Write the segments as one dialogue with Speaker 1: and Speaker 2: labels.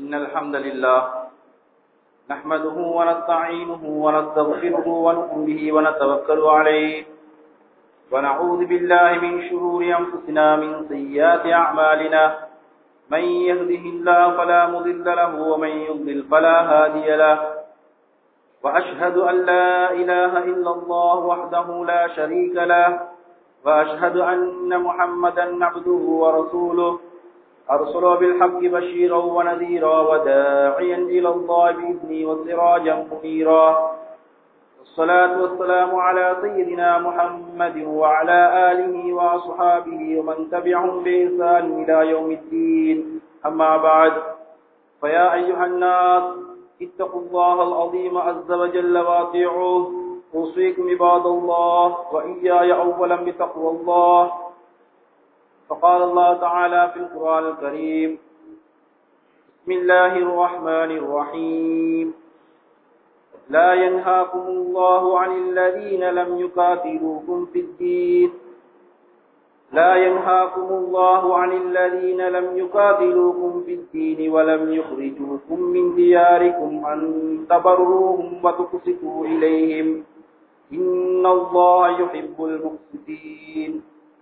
Speaker 1: إن الحمد لله نحمده ونستعينه ونستغفره ونؤمن به ونتوكل عليه ونعوذ بالله من شرور أنفسنا من سيئات أعمالنا من يهده الله فلا مضل له ومن يضلل فلا هادي له وأشهد أن لا إله إلا الله وحده لا شريك له وأشهد أن محمدا عبده ورسوله أرسل بالحق بشيرا ونذيرا وداعيا إلى الله بإذنه وسراجا منيرا والصلاة والسلام على سيدنا محمد وعلى آله وأصحابه ومن تبعهم بإحسان إلى يوم الدين أما بعد فيا أيها الناس اتقوا الله العظيم عز وجل واطيعوه أوصيكم عباد الله وإياي أولا بتقوى الله فقال الله تعالى في القرآن الكريم بسم الله الرحمن الرحيم لا ينهاكم الله عن الذين لم يقاتلوكم في الدين لا ينهاكم الله عن الذين لم يقاتلوكم في الدين ولم يخرجوكم من دياركم أن تبروهم وتقسطوا إليهم إن الله يحب المقسطين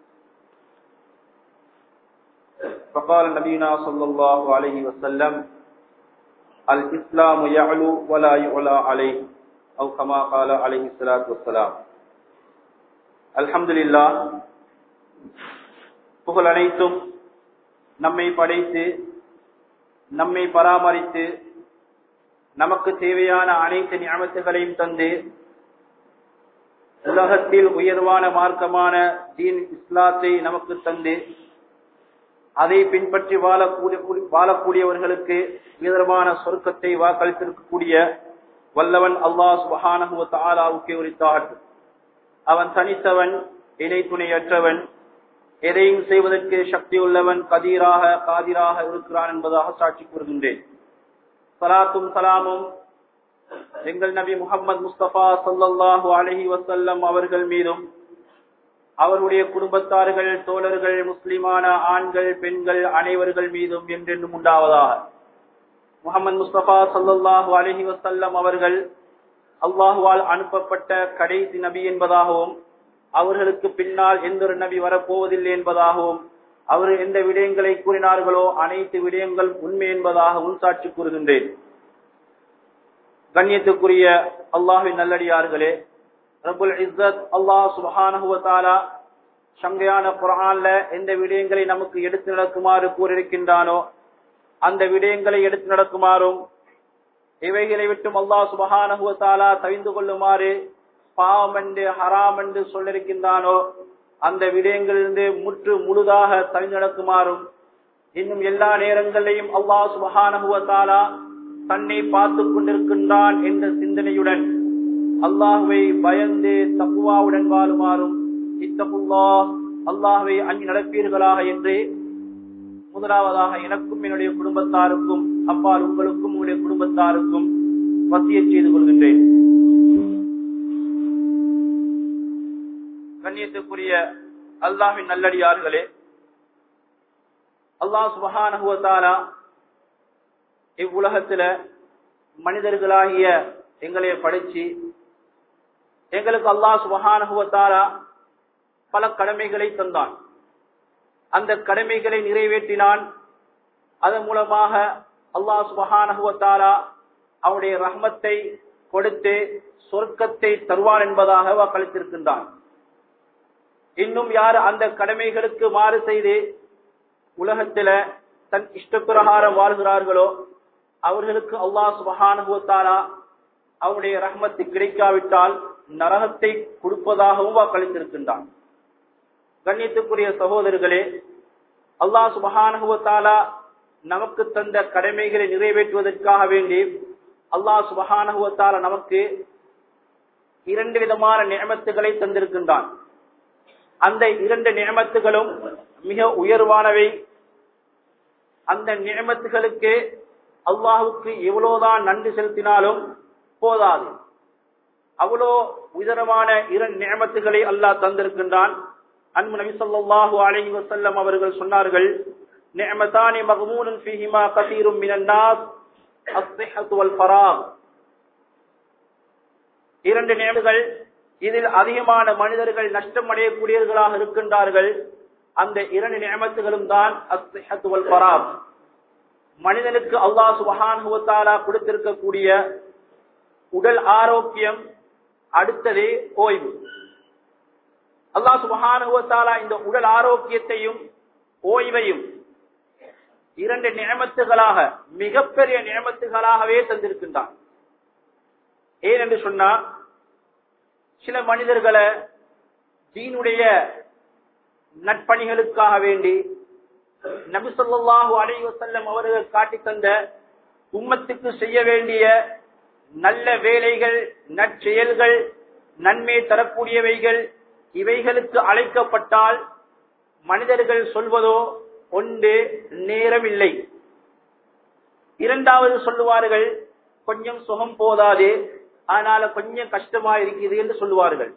Speaker 1: فقال نبينا صلى الله عليه وسلم الإسلام يعلو ولا يعلى عليه أو كما قال عليه الصلاة والسلام الحمد لله புகழ் அனைத்தும் நம்மை படைத்து நம்மை பராமரித்து நமக்கு தேவையான அனைத்து ஞாபகங்களையும் தந்து உலகத்தில் உயர்வான மார்க்கமான தீன் இஸ்லாத்தை நமக்கு தந்து அதை பின்பற்றி வாழக்கூடிய வாழக்கூடியவர்களுக்கு உயர்வான சொர்க்கத்தை வாக்களித்திருக்கக்கூடிய வல்லவன் அல்லாஹ் சுபஹானஹுவ தாலாவுக்கு உரித்தாகட்டும் அவன் தனித்தவன் இணை துணையற்றவன் எதையும் செய்வதற்கு சக்தி உள்ளவன் கதீராக காதிராக இருக்கிறான் என்பதாக சாட்சி கூறுகின்றேன் சலாத்தும் சலாமும் எங்கள் நபி முகமது முஸ்தபா சல்லாஹூ அலஹி வசல்லம் அவர்கள் மீதும் அவருடைய குடும்பத்தார்கள் தோழர்கள் முஸ்லிமான ஆண்கள் பெண்கள் அனைவர்கள் மீதும் என்றென்றும் உண்டாவதாக முகமது முஸ்தபா சல்லாஹூ அலஹி வசல்லம் அவர்கள் அல்லாஹுவால் அனுப்பப்பட்ட கடைசி நபி என்பதாகவும் அவர்களுக்கு பின்னால் எந்த ஒரு நபி வரப்போவதில்லை என்பதாகவும் அவர் எந்த விடயங்களை கூறினார்களோ அனைத்து விடயங்கள் உண்மை என்பதாகவும் சாட்சி கூறுகின்றேன் கண்ணியத்துக்குரிய அல்லாஹின் நல்லடியார்களே ரபுல் இஸ்ஸத் அல்லாஹ் சுபஹானஹுவத்தாலா சங்கையான குரான்ல எந்த விடயங்களை நமக்கு எடுத்து நடக்குமாறு கூறியிருக்கின்றானோ அந்த விடயங்களை எடுத்து நடக்குமாறும் இவைகளை விட்டும் அல்லாஹ் சுபஹானஹுவத்தாலா தவிந்து கொள்ளுமாறு பாவம் என்று ஹராம் என்று சொல்லிருக்கின்றானோ அந்த விடயங்களிலிருந்து முற்று முழுதாக தவிந்து நடக்குமாறும் இன்னும் எல்லா நேரங்களிலையும் அல்லாஹ் சுபஹானஹுவத்தாலா தன்னை பார்த்து கொண்டிருக்கின்றான் என்ற சிந்தனையுடன் அல்லாஹுவை பயந்து தப்புவாவுடன் வாழுமாறும் இத்தகுல்லா அல்லாஹுவை அஞ்சு நடப்பீர்களாக என்று முதலாவதாக எனக்கும் என்னுடைய குடும்பத்தாருக்கும் அப்பால் உங்களுக்கும் உங்களுடைய குடும்பத்தாருக்கும் வசிய செய்து கொள்கின்றேன் கண்ணியத்துக்குரிய அல்லாஹின் நல்லடியார்களே அல்லாஹ் சுபஹானஹுவத்தாலா இவ்வுலகத்துல மனிதர்களாகிய எங்களை படைச்சு எங்களுக்கு அல்லாஹ் சுபஹானகுவத்தாரா பல கடமைகளை தந்தான் அந்த கடமைகளை நிறைவேற்றினான் அதன் மூலமாக அல்லாஹ் சுபஹானகுவத்தாரா அவனுடைய ரஹ்மத்தை கொடுத்து சொர்க்கத்தை தருவான் என்பதாக வாக்களித்திருக்கின்றான் இன்னும் யார் அந்த கடமைகளுக்கு மாறு செய்து உலகத்தில தன் இஷ்டப்பிரகாரம் வாழ்கிறார்களோ அவர்களுக்கு அல்லாஹ் சுபஹானுவத்தாரா அவருடைய ரஹ்மத்தை கிடைக்காவிட்டால் நரகத்தை கொடுப்பதாகவும் வாக்களித்திருக்கின்றான் கண்ணியத்துக்குரிய சகோதரர்களே அல்லாஹ் சுபஹானுவத்தாலா நமக்கு தந்த கடமைகளை நிறைவேற்றுவதற்காக வேண்டி அல்லாஹ் சுபஹானுவத்தாலா நமக்கு இரண்டு விதமான நியமத்துகளை தந்திருக்கின்றான் அந்த இரண்டு நியமத்துகளும் மிக உயர்வானவை அந்த நியமத்துகளுக்கு அல்லாஹுக்கு எவ்வளவுதான் நன்றி செலுத்தினாலும் போதாது அவ்வளோ உயரமான இரண்டு நியமத்துகளை அல்லாஹ் தந்திருக்கின்றான் அன்பு நபி சொல்லாஹு அலஹி வசல்லம் அவர்கள் சொன்னார்கள் نعمتان مغمون فيهما كثير من الناس الصحة والفراغ இரண்டு நியமங்கள் இதில் அதிகமான மனிதர்கள் நஷ்டம் அடையக்கூடியவர்களாக இருக்கின்றார்கள் அந்த இரண்டு நியமத்துகளும் தான் அஸ்ஹத்துவல் பராம் மனிதனுக்கு அல்லாஹ் சுபஹானுவத்தாலா கொடுத்திருக்கக்கூடிய உடல் ஆரோக்கியம் அடுத்தது ஓய்வு அல்லாஹ் சுபஹானுவத்தாலா இந்த உடல் ஆரோக்கியத்தையும் ஓய்வையும் இரண்டு நியமத்துகளாக மிகப்பெரிய நியமத்துகளாகவே தந்திருக்கின்றான் ஏன் என்று சொன்னா சில மனிதர்களை தீனுடைய நட்பணிகளுக்காக வேண்டி நபி சொல்லாஹு அலைஹி வஸல்லம் அவர்கள் காட்டி தந்த உம்மத்துக்கு செய்ய வேண்டிய நல்ல வேலைகள் நற்செயல்கள் நன்மை தரக்கூடியவைகள் இவைகளுக்கு அழைக்கப்பட்டால் மனிதர்கள் சொல்வதோ ஒன்று நேரமில்லை இரண்டாவது சொல்லுவார்கள் கொஞ்சம் சுகம் போதாது அதனால கொஞ்சம் கஷ்டமா இருக்குது என்று சொல்லுவார்கள்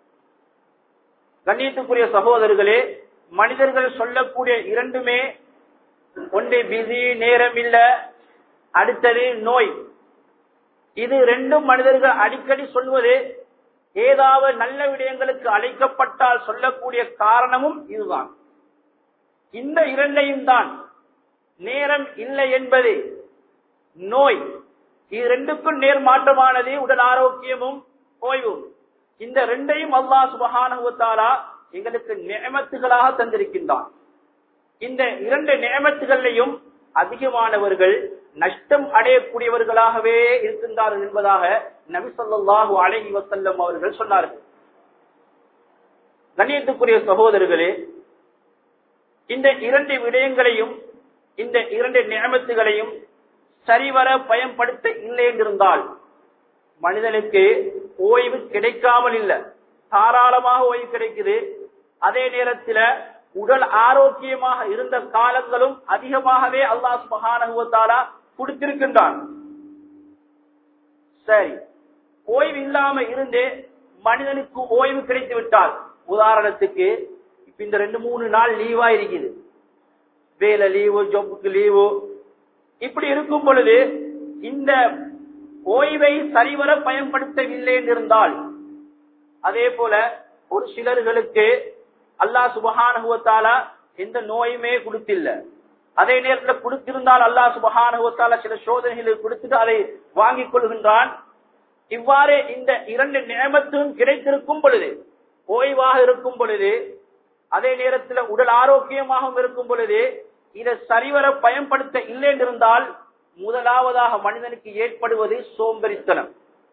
Speaker 1: கண்ணியத்துக்குரிய சகோதரர்களே மனிதர்கள் சொல்லக்கூடிய இரண்டுமே ஒன்று பிஸி நேரம் இல்ல அடுத்தது நோய் இது ரெண்டும் மனிதர்கள் அடிக்கடி சொல்வது ஏதாவது நல்ல விடயங்களுக்கு அழைக்கப்பட்டால் சொல்லக்கூடிய காரணமும் இதுதான் இந்த இரண்டையும் தான் நேரம் இல்லை என்பது நோய் இது ரெண்டுக்கும் நேர் மாற்றமானது உடல் ஆரோக்கியமும் ஓய்வும் இந்த ரெண்டையும் அல்லாஹ் சுபஹானுவத்தாரா எங்களுக்கு நியமத்துகளாக தந்திருக்கின்றான் இந்த இரண்டு நியமத்துகளையும் அதிகமானவர்கள் நஷ்டம் அடையக்கூடியவர்களாகவே இருக்கின்றார்கள் என்பதாக நபி சொல்லாஹு அலஹி வசல்லம் அவர்கள் சொன்னார்கள் கண்ணியத்துக்குரிய சகோதரர்களே இந்த இரண்டு விடயங்களையும் இந்த இரண்டு நியமத்துகளையும் சரிவர பயன்படுத்த இல்லை என்றிருந்தால் மனிதனுக்கு ஓய்வு கிடைக்காமல் இல்லை தாராளமாக ஓய்வு கிடைக்குது அதே நேரத்தில் உடல் ஆரோக்கியமாக இருந்த காலங்களும் அதிகமாகவே அல்லாஹ் மகானகுவத்தாலா கொடுத்திருக்கின்றான் சரி ஓய்வு இல்லாம இருந்து மனிதனுக்கு ஓய்வு கிடைத்து விட்டால் உதாரணத்துக்கு இப்ப இந்த ரெண்டு மூணு நாள் லீவா இருக்குது வேலை லீவு ஜொப்புக்கு லீவு இப்படி இருக்கும் பொழுது இந்த ஓய்வை சரிவர பயன்படுத்தவில்லை என்றிருந்தால் அதே போல ஒரு சிலர்களுக்கு அல்லாஹ் சுபஹானுவத்தாலா எந்த நோயுமே கொடுத்தில்ல அதே நேரத்தில் கொடுத்திருந்தால் அல்லாஹ் சுபஹானுவத்தாலா சில சோதனைகளை கொடுத்துட்டு அதை வாங்கிக் கொள்கின்றான் இவ்வாறு இந்த இரண்டு நியமத்தும் கிடைத்திருக்கும் பொழுது ஓய்வாக இருக்கும் பொழுது அதே நேரத்தில் உடல் ஆரோக்கியமாகவும் இருக்கும் பொழுது இதை சரிவர பயன்படுத்த இல்லை என்றிருந்தால் முதலாவதாக மனிதனுக்கு ஏற்படுவது சோம்பேறித்தனம்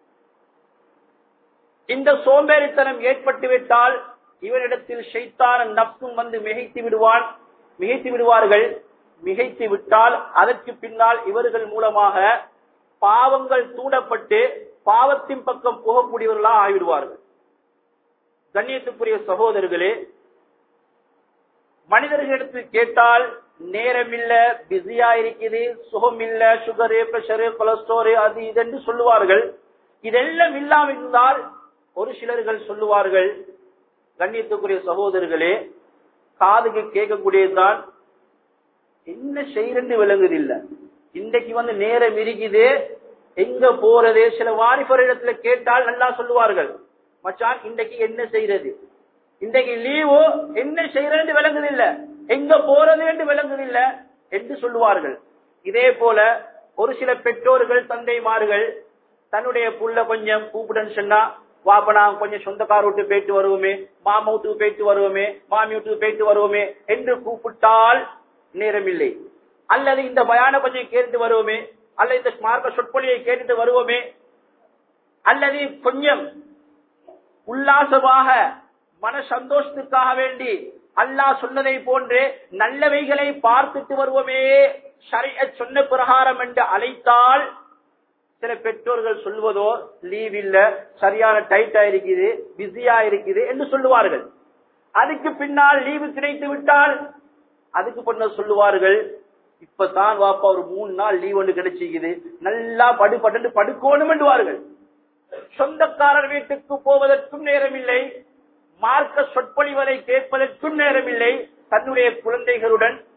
Speaker 1: இந்த சோம்பேறித்தனம் ஏற்பட்டுவிட்டால் இவரிடத்தில் ஷைத்தான நப்சும் வந்து மிகைத்து விடுவான் மிகைத்து விடுவார்கள் மிகைத்து விட்டால் அதற்கு பின்னால் இவர்கள் மூலமாக பாவங்கள் தூண்டப்பட்டு பாவத்தின் பக்கம் போகக்கூடியவர்களாக ஆகிவிடுவார்கள் கண்ணியத்துக்குரிய சகோதரர்களே மனிதர்களிடத்தில் கேட்டால் நேரம் இல்ல பிஸியா இருக்குது சுகம் இல்ல சுகரு பிரஷரு கொலஸ்ட்ரோரு அது இது என்று சொல்லுவார்கள் இதெல்லாம் இல்லாமல் இருந்தால் ஒரு சிலர்கள் சொல்லுவார்கள் கண்ணியத்துக்குரிய சகோதரர்களே காதுக்கு கேட்கக்கூடியதுதான் என்ன செய்யறது விளங்குது இல்ல இன்றைக்கு வந்து நேரம் இருக்குது எங்க போறது சில வாரிபர் இடத்துல கேட்டால் நல்லா சொல்லுவார்கள் மச்சான் இன்றைக்கு என்ன செய்யறது இன்றைக்கு லீவு என்ன செய்யறது விளங்குது இல்ல எங்க போறது என்று விளங்குது இல்ல என்று சொல்லுவார்கள் இதே போல ஒரு சில பெற்றோர்கள் தந்தைமார்கள் தன்னுடைய புள்ள கொஞ்சம் கூப்பிடுன்னு சொன்னா வாப்பனா கொஞ்சம் சொந்தக்கார விட்டு போயிட்டு வருவோமே மாமா வீட்டுக்கு போயிட்டு வருவோமே மாமி வீட்டுக்கு போயிட்டு வருவோமே என்று கூப்பிட்டால் நேரமில்லை அல்லது இந்த பயான கொஞ்சம் கேட்டு வருவோமே அல்லது இந்த மார்க்க சொற்பொழியை கேட்டுட்டு வருவோமே அல்லது கொஞ்சம் உல்லாசமாக மன சந்தோஷத்துக்காக வேண்டி அல்லாஹ் சொன்னதை போன்று நல்லவைகளை பார்த்துட்டு வருவோமே ஷரிய சொன்ன பிரகாரம் என்று அழைத்தால் சில பெற்றோர்கள் சொல்வதோ லீவ் இல்ல சரியான டைட்டா இருக்குது பிஸியா இருக்குது என்று சொல்லுவார்கள் அதுக்கு பின்னால் லீவு கிடைத்து விட்டால் அதுக்கு பின்ன சொல்லுவார்கள் இப்பதான் வாப்பா ஒரு மூணு நாள் லீவ் ஒன்று கிடைச்சிக்குது நல்லா படுபட்டு படுக்கணும் என்றுவார்கள் சொந்தக்காரர் வீட்டுக்கு போவதற்கும் நேரமில்லை மார்க்க சொற்பொழிவதை கேட்பதற்கும் நேரமில்லை தன்னுடைய குழந்தைகளுடன்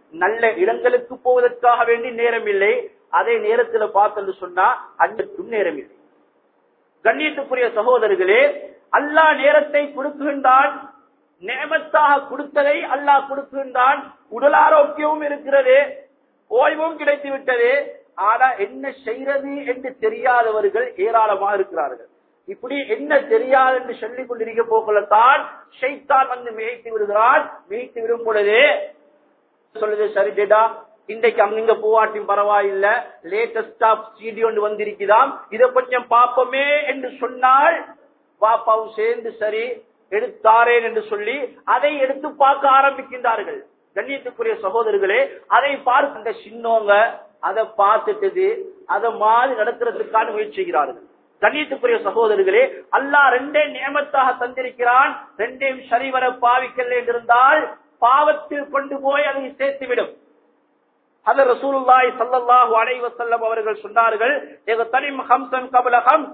Speaker 1: நல்ல இடங்களுக்கு போவதற்காக வேண்டி நேரம் இல்லை அதே நேரத்தில் பார்த்தன்னு சொன்னா அன்றைக்கும் நேரம் இல்லை கண்ணியத்துக்குரிய சகோதரர்களே அல்லாஹ் நேரத்தை கொடுக்குகின்றான் நேமத்தாக கொடுத்ததை அல்லாஹ் கொடுக்குகின்றான் உடல் ஆரோக்கியமும் இருக்கிறது ஓய்வும் கிடைத்து விட்டது ஆனா என்ன செய்யறது என்று தெரியாதவர்கள் ஏராளமாக இருக்கிறார்கள் இப்படி என்ன தெரியாது என்று சொல்லிக் கொண்டிருக்க போகலத்தான் ஷைத்தான் வந்து மிகைத்து விடுகிறான் மிகைத்து விடும் பொழுது சொல்லுது சரி டேடா இன்றைக்கு அங்க போவாட்டியும் பரவாயில்ல லேட்டஸ்டா சிடி ஒன்று வந்திருக்குதாம் இதை கொஞ்சம் பாப்போமே என்று சொன்னால் பாப்பாவும் சேர்ந்து சரி எடுத்தாரேன் என்று சொல்லி அதை எடுத்து பார்க்க ஆரம்பிக்கின்றார்கள் கண்ணியத்துக்குரிய சகோதரர்களே அதை பார்க்கின்ற சின்னவங்க அதை பார்த்துட்டது அதை மாதிரி நடத்துறதுக்கான முயற்சி செய்கிறார்கள் கண்ணியத்துக்குரிய சகோதரர்களே அல்லாஹ் ரெண்டே நியமத்தாக தந்திருக்கிறான் ரெண்டையும் சரிவர பாவிக்கல என்றிருந்தால் பாவத்தில் கொண்டு போய் அதை சேர்த்துவிடும் அது ரசூலுல்லாஹி ஸல்லல்லாஹு அலைஹி வஸல்லம் அவர்கள் சொன்னார்கள் ஏக தனிம் ஹம்சன் கபல ஹம்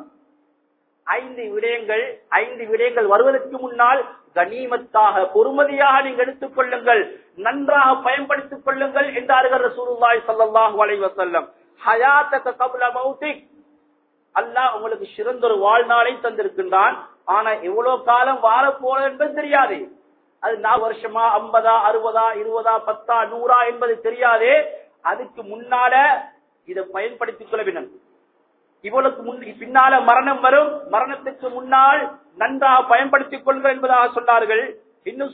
Speaker 1: ஐந்து விடயங்கள் ஐந்து விடயங்கள் வருவதற்கு முன்னால் கனிமத்தாக பொறுமதியாக நீங்கள் எடுத்துக் கொள்ளுங்கள் நன்றாக பயன்படுத்திக் கொள்ளுங்கள் என்றார்கள் ரசூலுல்லாஹி ஸல்லல்லாஹு அலைஹி வஸல்லம் ஹயாத்தக கபல மௌத்திக் அல்லாஹ் உங்களுக்கு சிறந்த ஒரு வாழ்நாளை தந்திருக்கின்றான் ஆனா எவ்வளவு காலம் வாழ போறது என்பது தெரியாது அது நாலு வருஷமா ஐம்பதா அறுபதா இருபதா பத்தா நூறா என்பது தெரியாதே அதுக்கு முன்னால இதை பயன்படுத்திக் கொள்ள வேண்டும் இவளுக்கு முன் பின்னால மரணம் வரும் மரணத்துக்கு முன்னால் நன்றாக பயன்படுத்திக் கொள்ளுங்கள் என்பதாக சொன்னார்கள் இன்னும்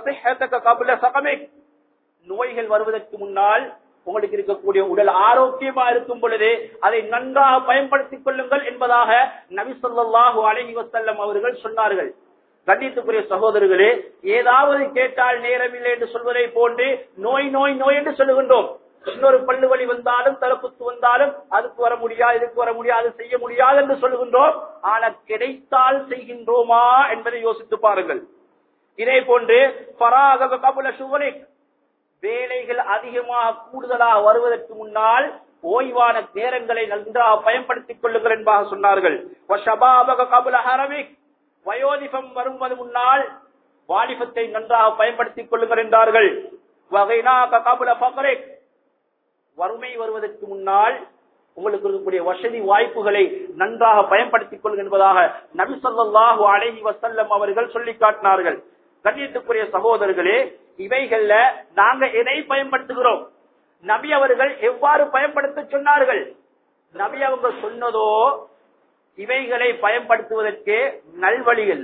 Speaker 1: சொன்னார்கள் நோய்கள் வருவதற்கு முன்னால் உங்களுக்கு இருக்கக்கூடிய உடல் ஆரோக்கியமா இருக்கும் பொழுது அதை நன்றாக பயன்படுத்திக் கொள்ளுங்கள் என்பதாக நபி சொல்லாஹு அலஹி வசல்லம் அவர்கள் சொன்னார்கள் கண்டித்துக்குரிய சகோதரர்களே ஏதாவது கேட்டால் நேரமில்லை என்று சொல்வதை போன்று நோய் நோய் நோய் என்று சொல்லுகின்றோம் இன்னொரு பல்லு வலி வந்தாலும் தலப்புத்து வந்தாலும் அதுக்கு வர முடியாது இதுக்கு வர முடியாது செய்ய முடியாது என்று சொல்லுகின்றோம் ஆனால் கிடைத்தால் செய்கின்றோமா என்பதை யோசித்து பாருங்கள் இதே போன்று பராக கபுல சுவரிக் வேலைகள் அதிகமாக கூடுதலாக வருவதற்கு முன்னால் ஓய்வான நேரங்களை நன்றாக பயன்படுத்திக் கொள்ளுங்கள் என்பதாக சொன்னார்கள் வயோதிபம் வருவது முன்னால் வாலிபத்தை நன்றாக பயன்படுத்திக் கொள்ளுங்கள் என்றார்கள் வறுமை வருவதற்கு முன்னால் உங்களுக்கு இருக்கக்கூடிய வசதி வாய்ப்புகளை நன்றாக பயன்படுத்திக் கொள்ளுங்கள் என்பதாக நபி சொல்லாஹு அலஹி வசல்லம் அவர்கள் சொல்லி காட்டினார்கள் கண்ணியத்துக்குரிய சகோதரர்களே இவைகள்ல நாங்க எதை பயன்படுத்துகிறோம் நபி அவர்கள் எவ்வாறு பயன்படுத்த சொன்னார்கள் நபி அவங்க சொன்னதோ இவைகளை பயன்படுத்துவதற்கு நல்வழிகள்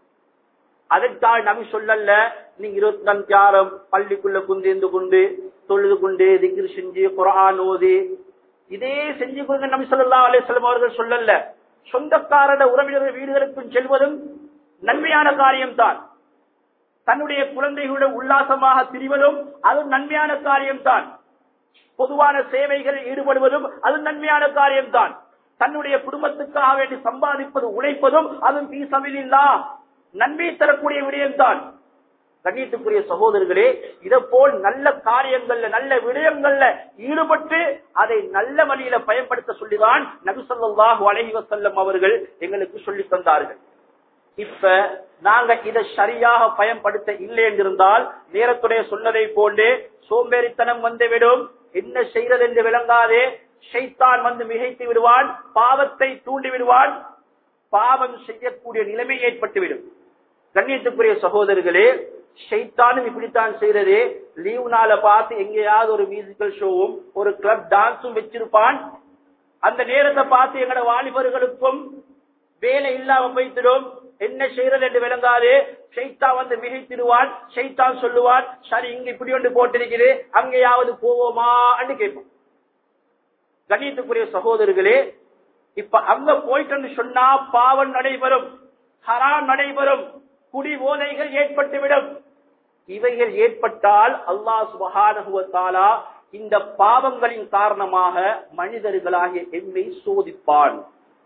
Speaker 1: அதற்காக நபி சொல்லல நீங்க இருபத்தி நான்கு ஆரம் பள்ளிக்குள்ள குந்திருந்து கொண்டு தொழுது கொண்டு திகிர் செஞ்சு குரான் ஓதி இதே செஞ்சு கொடுங்க நபி சொல்லா அலிஸ்லாம் அவர்கள் சொல்லல சொந்தக்காரட உறவினர்கள் வீடுகளுக்கும் செல்வதும் நன்மையான காரியம்தான் தன்னுடைய குழந்தைகளுடன் உல்லாசமாக திரிவதும் அது நன்மையான காரியம்தான் பொதுவான சேவைகளில் ஈடுபடுவதும் அது நன்மையான காரியம்தான் தன்னுடைய குடும்பத்துக்காக வேண்டி சம்பாதிப்பது உழைப்பதும் அதுவும் பீசமில்லா நன்மை தரக்கூடிய விடயம்தான் கண்ணியத்துக்குரிய சகோதரர்களே இதை போல் நல்ல காரியங்கள்ல நல்ல விடயங்கள்ல ஈடுபட்டு அதை நல்ல வழியில பயன்படுத்த சொல்லிதான் நபிசல்லாஹு அலஹி வசல்லம் அவர்கள் எங்களுக்கு சொல்லி தந்தார்கள் இப்ப நாங்க இதை சரியாக பயன்படுத்த இல்லை என்றிருந்தால் நேரத்துடைய சொன்னதை போன்று சோம்பேறித்தனம் வந்துவிடும் என்ன செய்யறது என்று விளங்காதே ஷைத்தான் வந்து மிகைத்து விடுவான் பாவத்தை தூண்டி விடுவான் பாவம் செய்யக்கூடிய நிலைமை ஏற்பட்டுவிடும் கண்ணியத்துக்குரிய சகோதரர்களே ஷைத்தானும் இப்படித்தான் செய்யறது லீவ் நாள பார்த்து எங்கேயாவது ஒரு மியூசிக்கல் ஷோவும் ஒரு கிளப் டான்ஸும் வச்சிருப்பான் அந்த நேரத்தை பார்த்து எங்கட வாலிபர்களுக்கும் வேலை இல்லாம போய்த்திடும் என்ன செய்யறது என்று விளங்காது ஷைத்தா வந்து மிகைத்திடுவான் ஷைத்தான் சொல்லுவான் சரி இங்க இப்படி ஒன்று போட்டிருக்குது அங்கேயாவது போவோமா என்று கேட்போம் கண்ணியத்துக்குரிய சகோதரர்களே இப்ப அங்க போயிட்டு சொன்னா பாவம் நடைபெறும் ஹராம் நடைபெறும் குடி போதைகள் ஏற்பட்டுவிடும் இவைகள் ஏற்பட்டால் அல்லாஹ் சுபகானுவத்தாலா இந்த பாவங்களின் காரணமாக மனிதர்களாகிய எம்மை சோதிப்பான்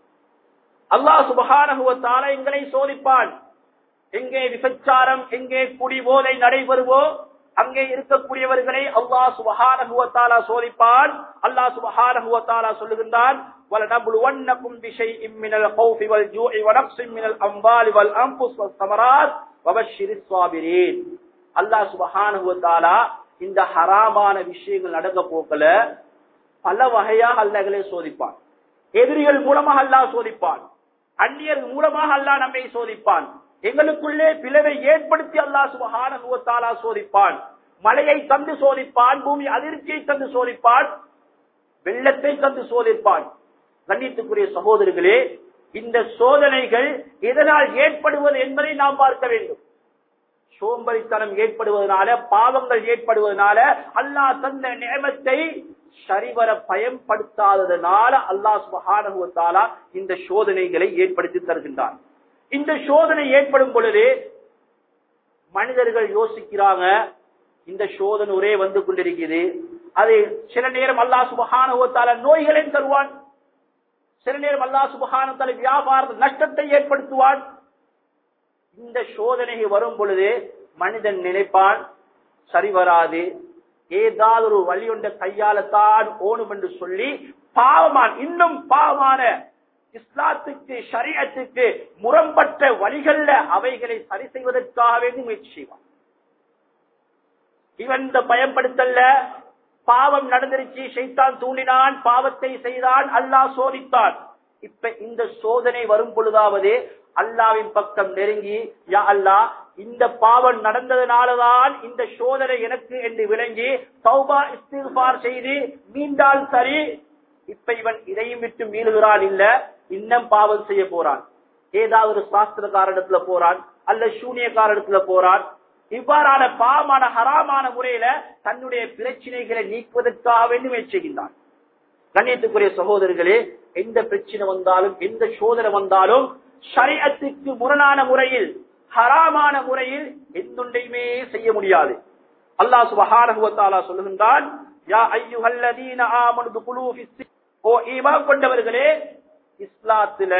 Speaker 1: அல்லாஹ் சுபகானுவத்தாலா எங்களை சோதிப்பான் எங்கே விபச்சாரம் எங்கே குடி போதை நடைபெறுவோ அங்கே இருக்கக்கூடியவர்களை அல்லாஹ் சுபஹானஹுவத்தாலா சோதிப்பான் அல்லாஹ் சுபஹானஹுவத்தாலா சொல்லுகின்றான் وَلَنَبْلُوَنَّكُمْ بِشَيْءٍ مِّنَ الْخَوْفِ وَالْجُوعِ وَنَقْصٍ مِّنَ الْأَمْوَالِ وَالْأَنفُسِ وَالثَّمَرَاتِ وَبَشِّرِ الصَّابِرِينَ அல்லாஹ் சுபஹானஹுவத்தாலா இந்த ஹராமான விஷயங்கள் நடக்க போக்கல பல வகையாக அல்லகளை சோதிப்பான் எதிரிகள் மூலமாக அல்லாஹ் சோதிப்பான் அந்நியர் மூலமாக அல்லாஹ் நம்மை சோதிப்பான் எங்களுக்குள்ளே பிளவை ஏற்படுத்தி அல்லாஹ் சுபஹானா சோதிப்பான் மழையை தந்து சோதிப்பான் பூமி அதிர்ச்சியை தந்து சோதிப்பான் வெள்ளத்தை தந்து சோதிப்பான் கண்ணியத்துக்குரிய சகோதரர்களே இந்த சோதனைகள் எதனால் ஏற்படுவது என்பதை நாம் பார்க்க வேண்டும் சோம்பரித்தனம் ஏற்படுவதனால பாவங்கள் ஏற்படுவதனால அல்லாஹ் தந்த நியமத்தை சரிவர பயன்படுத்தாததனால அல்லாஹ் சுபஹானுவத்தாலா இந்த சோதனைகளை ஏற்படுத்தி தருகின்றான் இந்த சோதனை ஏற்படும் பொழுது மனிதர்கள் யோசிக்கிறாங்க இந்த சோதனை ஒரே வந்து கொண்டிருக்கிறது அது சில நேரம் அல்லாஹ் சுபஹானுவத்தால நோய்களை தருவான் சில நேரம் அல்லாஹ் சுபஹானத்தால வியாபார நஷ்டத்தை ஏற்படுத்துவான் இந்த சோதனை வரும் பொழுது மனிதன் நினைப்பான் சரி வராது ஏதாவது ஒரு வழி ஒன்ற கையாலத்தான் ஓணும் என்று சொல்லி பாவமான் இன்னும் பாவமான இஸ்லாத்துக்கு ஷரியத்துக்கு முரம்பற்ற வழிகள்ல அவைகளை சரி செய்வதற்காக வேண்டி முயற்சி செய்வான் இவன் இந்த பயன்படுத்தல பாவம் நடந்துருச்சு செய்தான் தூண்டினான் பாவத்தை செய்தான் அல்லாஹ் சோதித்தான் இப்ப இந்த சோதனை வரும் பொழுதாவது அல்லாவின் பக்கம் நெருங்கி யா அல்லாஹ் இந்த பாவம் நடந்ததுனாலதான் இந்த சோதனை எனக்கு என்று விளங்கி சௌபா இஸ்திஃபார் செய்து மீண்டால் சரி இப்ப இவன் இதையும் விட்டு மீளுகிறான் இல்ல இன்னும் பாவம் செய்ய போறான் ஏதாவது ஒரு சாஸ்திரக்காரிடத்துல போறான் அல்ல சூனியக்காரிடத்துல போறான் இவ்வாறான பாவமான ஹராமான முறையில தன்னுடைய பிரச்சனைகளை நீக்குவதற்காக வேண்டி முயற்சி செய்கின்றான் கண்ணியத்துக்குரிய சகோதரர்களே எந்த பிரச்சனை வந்தாலும் எந்த சோதனை வந்தாலும் ஷரியத்துக்கு முரணான முறையில் ஹராமான முறையில் எந்தொன்றையுமே செய்ய முடியாது அல்லாஹ் சுபஹானஹுவத்தாலா சொல்லுகின்றான் யா ஐயுஹல்லதீன ஆமனு துகுலூ ஃபிஸ் ஓ ஈமான் கொண்டவர்களே இஸ்லாத்துல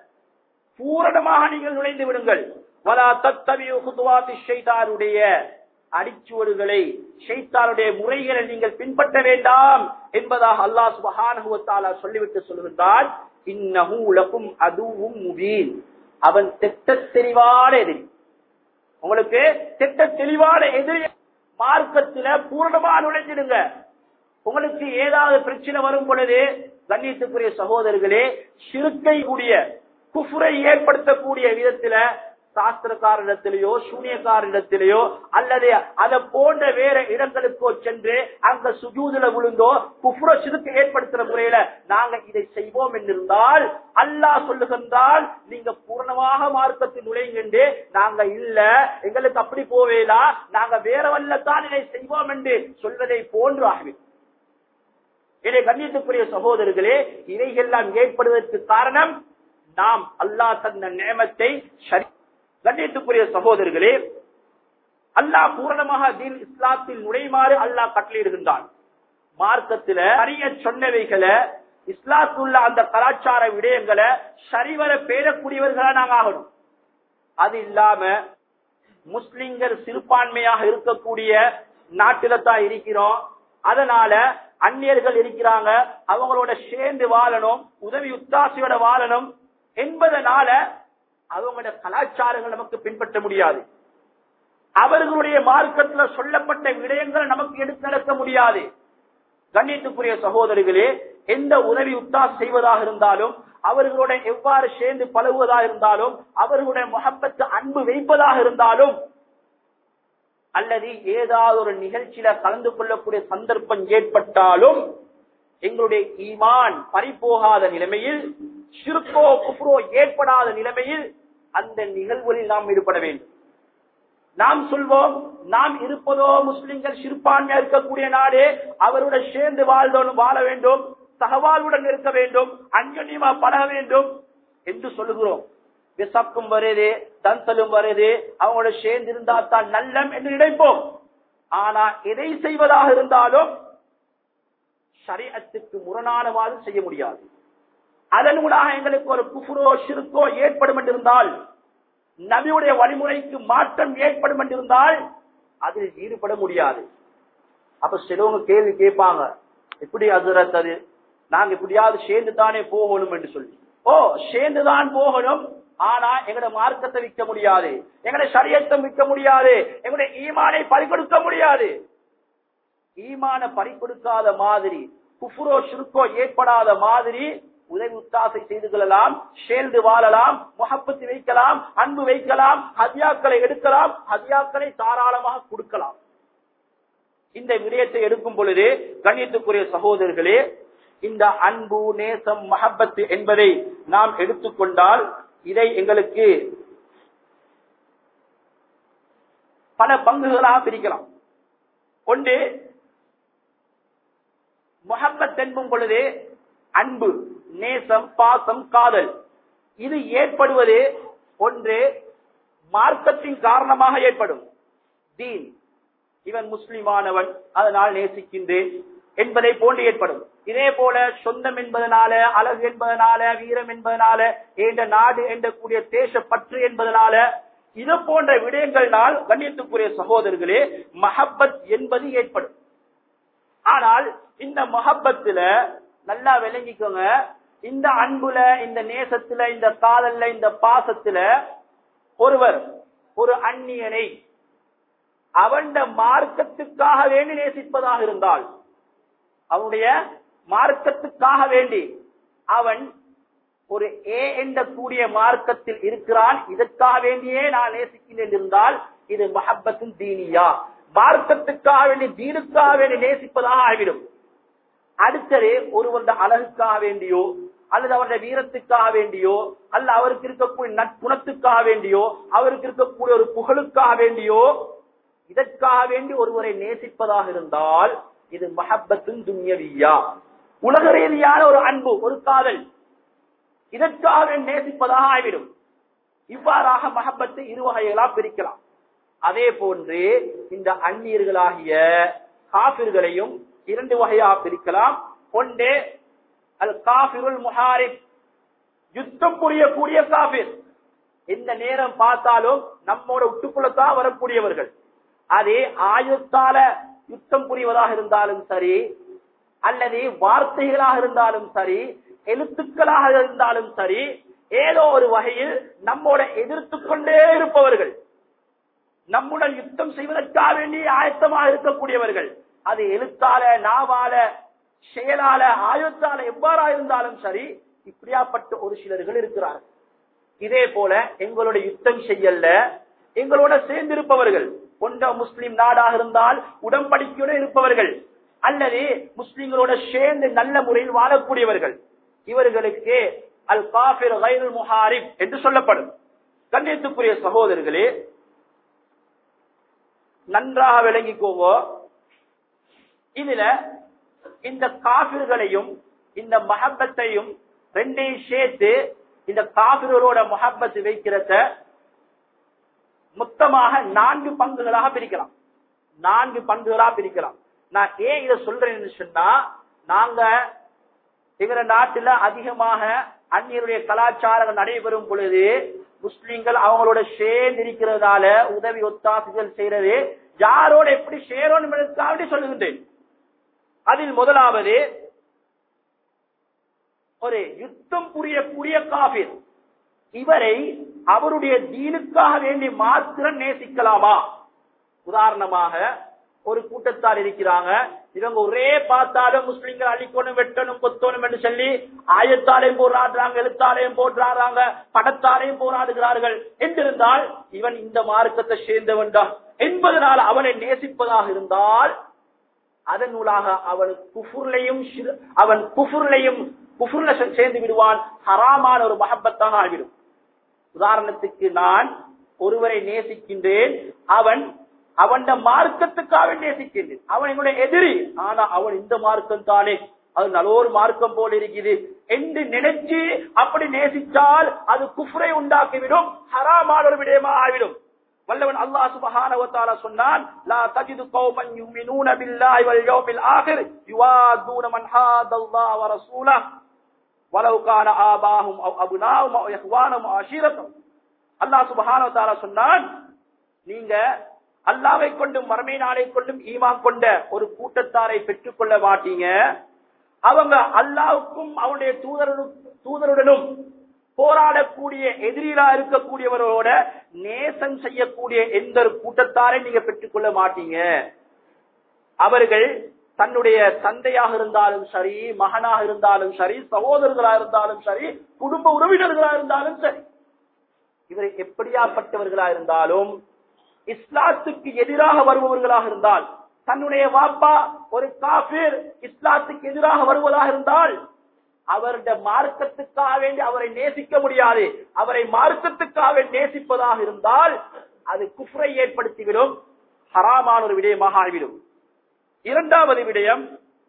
Speaker 1: பூரணமாக நீங்கள் நுழைந்து விடுங்கள் வலா தத்தபியு குதுவாத்தி ஷைத்தானுடைய அடிச்சுவடுகளை ஷைத்தானுடைய முறைகளை நீங்கள் பின்பற்ற வேண்டாம் என்பதாக அல்லாஹ் சுபஹானஹுவத்தாலா சொல்லிவிட்டு சொல்லுகின்றான் இன்னஹு லகும் அதுவும் முபீன் அவன் திட்ட தெளிவான எதிரி உங்களுக்கு திட்ட தெளிவான எதிரி மார்க்கத்துல பூரணமா நுழைஞ்சிடுங்க உங்களுக்கு ஏதாவது பிரச்சனை வரும் பொழுது கண்ணியத்துக்குரிய சகோதரர்களே சிறுக்கை கூடிய குஃபுரை ஏற்படுத்தக்கூடிய விதத்துல சாஸ்திரக்காரிடத்திலேயோ சூனியக்காரிடத்திலேயோ அல்லது அதை போன்ற வேற இடங்களுக்கோ சென்று அங்க சுஜூதுல விழுந்தோ குஃபுர சிறுக்கு ஏற்படுத்துற முறையில நாங்க இதை செய்வோம் என்றிருந்தால் அல்லாஹ் சொல்லுகின்றால் நீங்க பூர்ணமாக மார்க்கத்தில் நுழைங்கண்டு நாங்க இல்ல எங்களுக்கு அப்படி போவேலா நாங்க வேற வல்லத்தான் இதை செய்வோம் என்று சொல்வதை போன்று ஆகிவிடும் இதை கண்ணியத்துக்குரிய சகோதரர்களே இவைகள்லாம் ஏற்படுவதற்கு காரணம் நாம் அல்லாஹ் தந்த நேமத்தை சரி கண்ணியத்துக்குரிய சகோதரர்களே அல்லாஹ் பூரணமாக தீன் இஸ்லாத்தில் நுழைமாறு அல்லாஹ் கட்டளையிடுகின்றான் மார்க்கத்துல நிறைய சொன்னவைகளை இஸ்லாத்துள்ள அந்த கலாச்சார விடயங்களை சரிவர பேரக்கூடியவர்களா நாங்க ஆகணும் அது இல்லாம முஸ்லிம்கள் சிறுபான்மையாக இருக்கக்கூடிய நாட்டில தான் இருக்கிறோம் அதனால அந்நியர்கள் இருக்கிறாங்க அவங்களோட சேர்ந்து வாழணும் உதவி உத்தாசையோட வாழணும் என்பதனால அவங்களோட கலாச்சாரங்கள் நமக்கு பின்பற்ற முடியாது அவர்களுடைய மார்க்கத்துல சொல்லப்பட்ட விடயங்களை நமக்கு எடுத்து நடக்க முடியாது கண்ணியத்துக்குரிய சகோதரிகளே எந்த உதவி உத்தாஸ் செய்வதாக இருந்தாலும் அவர்களோட எவ்வாறு சேர்ந்து பழகுவதாக இருந்தாலும் அவர்களுடைய முகப்பத்து அன்பு வைப்பதாக இருந்தாலும் அல்லது ஏதாவது ஒரு நிகழ்ச்சியில கலந்து கொள்ளக்கூடிய சந்தர்ப்பம் ஏற்பட்டாலும் எங்களுடைய ஈமான் பறிபோகாத நிலைமையில் சிறுக்கோ குப்ரோ ஏற்படாத நிலைமையில் அந்த நிகழ்வுகளில் நாம் ஈடுபட வேண்டும் நாம் சொல்வோம் நாம் இருப்பதோ முஸ்லிம்கள் சிறுபான்மையா இருக்கக்கூடிய நாடு அவருடன் சேர்ந்து வாழ்ந்தோம் வாழ வேண்டும் சகவாழ்வுடன் இருக்க வேண்டும் அந்யோன்யமா பழக வேண்டும் என்று சொல்லுகிறோம் விசப்பும் வருது தன்சலும் வருது அவங்களோட சேர்ந்து இருந்தா தான் நல்லம் என்று நினைப்போம் ஆனா எதை செய்வதாக இருந்தாலும் சரியத்துக்கு முரணானவாறு செய்ய முடியாது அதன் மூலமாக எங்களுக்கு ஒரு குஃபுரோ சிறுக்கோ ஏற்படும் என்றிருந்தால் நபியுடைய வழிமுறைக்கு மாற்றம் ஏற்படும் என்றிருந்தால் அதில் ஈடுபட முடியாது அப்ப சிலவங்க கேள்வி கேட்பாங்க எப்படி அதுரத் அது நாங்க எப்படியாவது சேர்ந்து தானே போகணும் என்று சொல்லி ஓ சேர்ந்துதான் போகணும் ஆனா எங்கட மார்க்கத்தை விற்க முடியாது எங்கட சரியத்தை விற்க முடியாது எங்களுடைய ஈமானை பறிகொடுக்க முடியாது ஈமான பறிக்கொடுக்காத மாதிரி குஃபுரோ சுருக்கோ ஏற்படாத மாதிரி உதவி உத்தாசை செய்து கொள்ளலாம் சேர்ந்து வாழலாம் முகப்பத்து வைக்கலாம் அன்பு வைக்கலாம் ஹதியாக்களை எடுக்கலாம் ஹதியாக்களை தாராளமாக கொடுக்கலாம் இந்த விடயத்தை எடுக்கும் பொழுது கண்ணியத்துக்குரிய சகோதரர்களே இந்த அன்பு நேசம் மஹப்பத்து என்பதை நாம் எடுத்துக்கொண்டால் இதை எங்களுக்கு பல பங்குகளாக பிரிக்கலாம் ஒன்று முகப்பத் என்பும் பொழுது அன்பு நேசம் பாசம் காதல் இது ஏற்படுவது ஒன்று மார்க்கத்தின் காரணமாக ஏற்படும் தீன் இவன் முஸ்லிமானவன் அதனால் நேசிக்கின்றேன் என்பதை போன்று ஏற்படும் இதே போல சொந்தம் என்பதனால அழகு என்பதனால வீரம் என்பதனால என்ற நாடு என்ற கூடிய தேச பற்று என்பதனால இது போன்ற விடயங்கள்னால் கண்ணியத்துக்குரிய சகோதரர்களே மஹப்பத் என்பது ஏற்படும் ஆனால் இந்த மஹப்பத்துல நல்லா விளங்கிக்கோங்க இந்த அன்புல இந்த நேசத்துல இந்த காதல்ல இந்த பாசத்துல ஒருவர் ஒரு அந்நியனை அவன் மார்க்கத்துக்காக வேண்டி நேசிப்பதாக இருந்தால் அவனுடைய மார்க்கத்துக்காக வேண்டி அவன் ஒரு ஏ என்ற கூடிய மார்க்கத்தில் இருக்கிறான் இதற்காக வேண்டியே நான் நேசிக்கிறேன் இருந்தால் இது மஹப்பத்தின் தீனியா மார்க்கத்துக்காக வேண்டி தீனுக்காக வேண்டி நேசிப்பதாக ஆகிவிடும் அடுத்தது ஒருவருடைய அழகுக்காக வேண்டியோ அல்லது அவருடைய வீரத்துக்காக வேண்டியோ அல்ல அவருக்கு இருக்கக்கூடிய நற்குணத்துக்காக வேண்டியோ அவருக்கு இருக்கக்கூடிய ஒரு புகழுக்காக வேண்டியோ இதற்காக வேண்டி ஒருவரை நேசிப்பதாக இருந்தால் இது மஹப்பத்தின் துன்யவியா உலக ரீதியான ஒரு அன்பு ஒரு காதல் இதற்காக நேசிப்பதாக ஆகிவிடும் இவ்வாறாக மஹப்பத்தை இரு வகைகளா பிரிக்கலாம் அதே போன்று இந்த அந்நியர்களாகிய காபிர்களையும் இரண்டு வகையாக பிரிக்கலாம் ஒன்று அல் காபிருல் முஹாரிப் யுத்தம் புரியக்கூடிய காபிர் எந்த நேரம் பார்த்தாலும் நம்மோட உட்டுக்குள்ளத்தான் வரக்கூடியவர்கள் அதே ஆயுத்தால யுத்தம் புரிவதாக இருந்தாலும் சரி அல்லது வார்த்தைகளாக இருந்தாலும் சரி எழுத்துக்களாக இருந்தாலும் சரி ஏதோ ஒரு வகையில் நம்மோட எதிர்த்து கொண்டே இருப்பவர்கள் நம்முடன் யுத்தம் செய்வதற்காக வேண்டி ஆயத்தமாக இருக்கக்கூடியவர்கள் அது எழுத்தால நாவால செயலால ஆயுத்தால எவ்வாறா இருந்தாலும் சரி இப்படியாப்பட்ட ஒரு சிலர்கள் இருக்கிறார்கள் இதே போல எங்களோட யுத்தம் செய்யல எங்களோட சேர்ந்து இருப்பவர்கள் கொண்ட முஸ்லிம் நாடாக இருந்தால் உடன்படிக்கையோடு இருப்பவர்கள் அல்லது முஸ்லிம்களோட சேர்ந்து நல்ல முறையில் வாழக்கூடியவர்கள் இவர்களுக்கு அல் காபிர் கைருல் முஹாரிப் என்று சொல்லப்படும் கண்ணியத்துக்குரிய சகோதரர்களே நன்றாக விளங்கிக்கோங்க இதுல இந்த காபிர்களையும் இந்த மஹப்பத்தையும் ரெண்டையும் சேர்த்து இந்த காபிர்களோட மொஹப்பத்து வைக்கிறத மொத்தமாக நான்கு பங்குகளாக பிரிக்கலாம் நான்கு பங்குகளாக பிரிக்கலாம் நான் ஏன் இதை சொல்றேன்னு சொன்னா நாங்க எங்க நாட்டுல அதிகமாக அந்நியருடைய கலாச்சாரங்கள் நடைபெறும் பொழுது முஸ்லிம்கள் அவங்களோட சேர்ந்து இருக்கிறதால உதவி ஒத்தாசுகள் செய்யறது யாரோட எப்படி சேரோம் என்பதற்காக சொல்லுகின்றேன் அதில் முதலாவது ஒரு யுத்தம் புரியக்கூடிய காபிர் இவரை அவருடைய தீனுக்காக வேண்டி மாத்திரம் நேசிக்கலாமா உதாரணமாக ஒரு கூட்டத்தார் இருக்கிறாங்க இவங்க ஒரே பார்த்தாலும் முஸ்லிம்கள் அழிக்கணும் வெட்டணும் கொத்தணும் என்று சொல்லி ஆயத்தாலையும் போராடுறாங்க எழுத்தாலையும் போடுறாங்க படத்தாலையும் போராடுகிறார்கள் என்றிருந்தால் இவன் இந்த மார்க்கத்தை சேர்ந்தவன் தான் என்பதனால் அவனை நேசிப்பதாக இருந்தால் அதன் மூலாக அவன் குஃபுர்லையும் அவன் குஃபுர்லையும் குஃபுர்ல சேர்ந்து விடுவான் ஹராமான ஒரு மஹப்பத்தாக ஆகிவிடும் உதாரணத்துக்கு நான் ஒருவரை நேசிக்கின்றேன் அவன் அவன் மார்க்கத்துக்காக நேசிக்கின்றேன் அவன் என்னுடைய எதிரி ஆனா அவன் இந்த மார்க்கம் தானே அது நல்ல ஒரு மார்க்கம் போல இருக்குது என்று நினைச்சு அப்படி நேசித்தால் அது குஃப்ரை உண்டாக்கிவிடும் ஹராமான ஒரு விடயமா ஆகிவிடும் வல்லவன் அல்லாஹ் சுப்ஹானஹு வ தஆலா சொன்னான் லா தஜிது கௌமன் யுமினூன பில்லாஹி வல் யௌமில் ஆகிர் யுவாதுன மன் ஹாதல்லாஹ் வ ரசூலஹு வலவ் கான ஆபாஹும் அவ் அபுனாஹும் அவ் இஹ்வானும் அவ் அஷீரத்தும் அல்லாஹ் சுப்ஹானஹு வ தஆலா சொன்னான் நீங்க அல்லாவை கொண்டும் மறுமை நாளை கொண்டும் ஈமான் கொண்ட ஒரு கூட்டத்தாரை பெற்றுக் கொள்ள மாட்டீங்க அவங்க அல்லாவுக்கும் அவனுடைய தூதருடன் தூதருடனும் போராடக்கூடிய எதிரிலா இருக்கக்கூடியவரோட நேசம் செய்யக்கூடிய எந்த ஒரு கூட்டத்தாரை நீங்க பெற்றுக்கொள்ள மாட்டீங்க
Speaker 2: அவர்கள் தன்னுடைய தந்தையாக இருந்தாலும் சரி மகனாக இருந்தாலும் சரி சகோதரர்களாக இருந்தாலும் சரி குடும்ப உறவினர்களாக இருந்தாலும் சரி இவரை எப்படியாப்பட்டவர்களா இருந்தாலும் இஸ்லாத்துக்கு எதிராக வருபவர்களாக இருந்தால் தன்னுடைய வாப்பா ஒரு காபீர் இஸ்லாத்துக்கு எதிராக வருவதாக இருந்தால் அவருடைய மார்க்கத்துக்காக வேண்டி அவரை நேசிக்க முடியாது அவரை மார்க்கத்துக்காக வேண்டி நேசிப்பதாக இருந்தால் அது குஃப்ரை ஏற்படுத்திவிடும் ஹராமான ஒரு விடயமாக ஆகிவிடும் இரண்டாவது விடயம்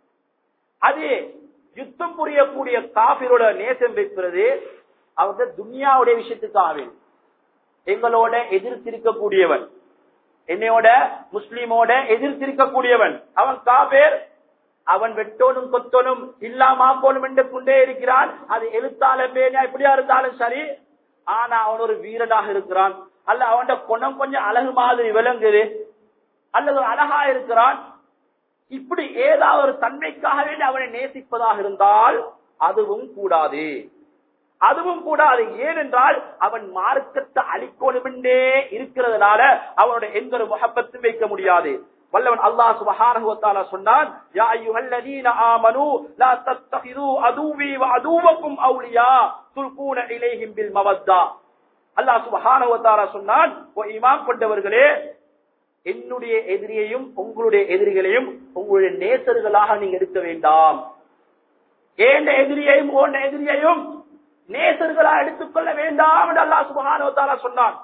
Speaker 2: அது யுத்தம் புரியக்கூடிய காபிரோட நேசம் வைக்கிறது அவங்க துன்யாவுடைய விஷயத்துக்காக வேண்டி எங்களோட எதிர்த்திருக்கக்கூடியவன் என்னையோட முஸ்லீமோட எதிர்த்திருக்கக்கூடியவன் அவன் காபேர் அவன் வெட்டோனும் கொத்தோனும் இல்லாம போனும் என்று கொண்டே இருக்கிறான் அது எழுத்தால பேனா எப்படியா இருந்தாலும் சரி ஆனா அவன் ஒரு வீரனாக இருக்கிறான் அல்ல அவன் குணம் கொஞ்சம் அழகு மாதிரி விளங்குது அல்லது அழகா இருக்கிறான் இப்படி ஏதாவது ஒரு தன்மைக்காக வேண்டி அவனை நேசிப்பதாக இருந்தால் அதுவும் கூடாது அதுவும் கூடாது ஏனென்றால் அவன் மார்க்கத்தை அழிக்கொணுமென்றே இருக்கிறதுனால அவனுடைய எந்த ஒரு முகப்பத்தும் வைக்க முடியாது வல்லவன் அல்லாஹ் சுப்ஹானஹு வ தஆலா சொன்னான் யா அய்யுஹல்லதீன ஆமனூ லா தத்தகிது அதுவி வ அதுவக்கும் அவுலியா துல்கூன இலைஹிம் பில் மவத்தா அல்லாஹ் சுப்ஹானஹு வ தஆலா சொன்னான் ஓ ஈமான் கொண்டவர்களே என்னுடைய எதிரியையும் உங்களுடைய எதிரிகளையும் உங்களுடைய நேசர்களாக நீங்க எடுக்க வேண்டாம் ஏண்ட எதிரியையும் ஓண்ட எதிரியையும் நேசர்களா எடுத்துக்கொள்ள வேண்டாம் என்று அல்லாஹ் சுப்ஹானஹு வ தஆலா சொன்னான்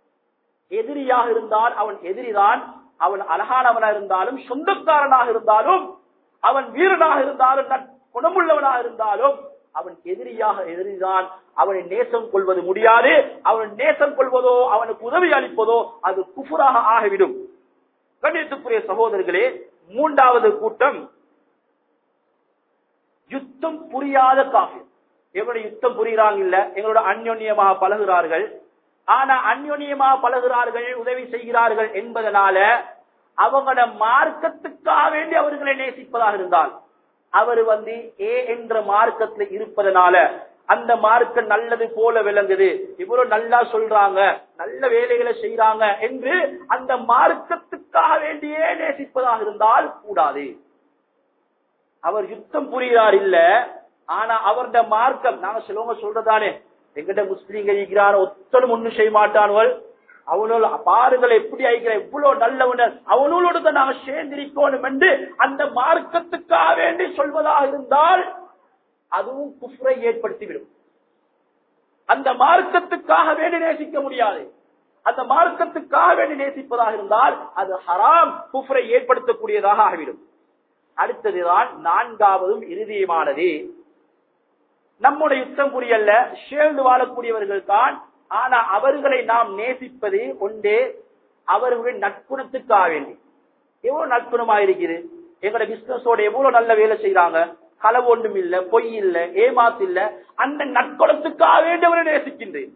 Speaker 2: எதிரியாக இருந்தால் அவன் எதிரிதான் அவன் அழகானவனாக இருந்தாலும் சொந்தக்காரனாக இருந்தாலும் அவன் வீரனாக இருந்தாலும் நற் குணமுள்ளவனாக இருந்தாலும் அவன் எதிரியாக எதிரிதான் அவனை நேசம் கொள்வது முடியாது அவன் நேசம் கொள்வதோ அவனுக்கு உதவி அளிப்பதோ அது குஃபுராக ஆகிவிடும் கண்ணியத்துக்குரிய சகோதரர்களே மூன்றாவது கூட்டம் யுத்தம் புரியாத காஃபி எங்களுடைய யுத்தம் புரிகிறாங்க இல்ல எங்களோட அந்யோன்யமாக பழகுகிறார்கள் ஆனா அந்யோன்யமாக பழகுகிறார்கள் உதவி செய்கிறார்கள் என்பதனால அவங்களோட மார்க்கத்துக்காக வேண்டி அவர்களை நேசிப்பதாக இருந்தால் அவர் வந்து ஏ என்ற மார்க்கத்துல இருப்பதனால அந்த மார்க்கம் நல்லது போல விளங்குது இவ்வளவு நல்லா சொல்றாங்க நல்ல வேலைகளை செய்யறாங்க என்று அந்த மார்க்கத்துக்காக வேண்டியே நேசிப்பதாக இருந்தால் கூடாது அவர் யுத்தம் புரிகிறார் இல்ல ஆனா அவருடைய மார்க்கம் நாங்க சிலவங்க சொல்றதானே எங்கிட்ட முஸ்லீம்க இருக்கிறார் ஒத்தனும் ஒண்ணும் செய்ய மாட்டான்கள் அவனோட பாருங்கள் எப்படி ஆகிக்கிற இவ்வளவு நல்லவனர் அவனோடு தான் நாங்க சேர்ந்திருக்கணும் என்று அந்த மார்க்கத்துக்காக வேண்டி சொல்வதாக இருந்தால் அதுவும் குஃப்ரை ஏற்படுத்திவிடும் அந்த மார்க்கத்துக்காக வேண்டி நேசிக்க முடியாது அந்த மார்க்கத்துக்காக வேண்டி நேசிப்பதாக இருந்தால் அது ஹராம் குஃப்ரை ஏற்படுத்தக்கூடியதாக ஆகிவிடும் அடுத்ததுதான் நான்காவதும் இறுதியுமானது நம்முடைய யுத்தம் புரியல்ல சேர்ந்து வாழக்கூடியவர்கள் தான் ஆனா அவர்களை நாம் நேசிப்பது ஒன்றே அவர்களுடைய நற்குணத்துக்காக வேண்டி எவ்வளவு நற்குணமா இருக்குது எங்களோட பிசினஸோட எவ்வளவு நல்ல வேலை செய்யறாங்க களவு ஒன்றும் இல்ல பொய் இல்ல ஏமாத்து இல்ல அந்த நற்குணத்துக்காக வேண்டி அவரை நேசிக்கின்றேன்